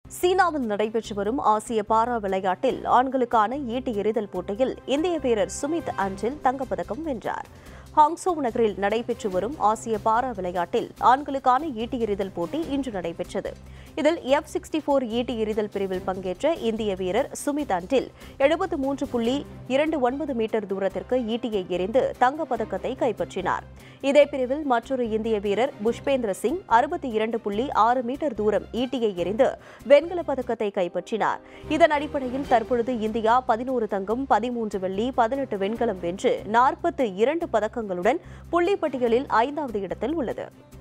சீனாவில் நடைபெற்று வரும் ஆசிய பாரா விளையாட்டில் ஆண்களுக்கான ஈட்டி எறிதல் போட்டியில் இந்திய வீரர் சுமித் அஞ்சில் தங்கப்பதக்கம் வென்றார் ஹாங்சோ நகரில் நடைபெற்று வரும் ஆசிய பாரா விளையாட்டில் ஆண்களுக்கான ஈட்டி எறிதல் போட்டி இன்று நடைபெற்றது இதில் எஃப் சிக்ஸ்டி போர் ஈட்டி எறிதல் பிரிவில் பங்கேற்ற இந்திய வீரர் சுமித் அன்டில் எழுபத்து மூன்று புள்ளி இரண்டு ஒன்பது மீட்டர் தூரத்திற்கு ஈட்டியை எறிந்து தங்கப்பதக்கத்தை கைப்பற்றினார் இதே பிரிவில் மற்றொரு இந்திய வீரர் புஷ்பேந்திர சிங் அறுபத்தி இரண்டு புள்ளி ஆறு மீட்டர் தூரம் ஈட்டியை எறிந்து வெண்கலப் பதக்கத்தை கைப்பற்றினார் இதன் அடிப்படையில் தற்பொழுது இந்தியா பதினோரு தங்கம் பதிமூன்று வெள்ளி பதினெட்டு வெண்கலம் வென்று நாற்பத்து இரண்டு பதக்கங்களுடன் புள்ளிப்பட்டியலில் ஐந்தாவது இடத்தில் உள்ளது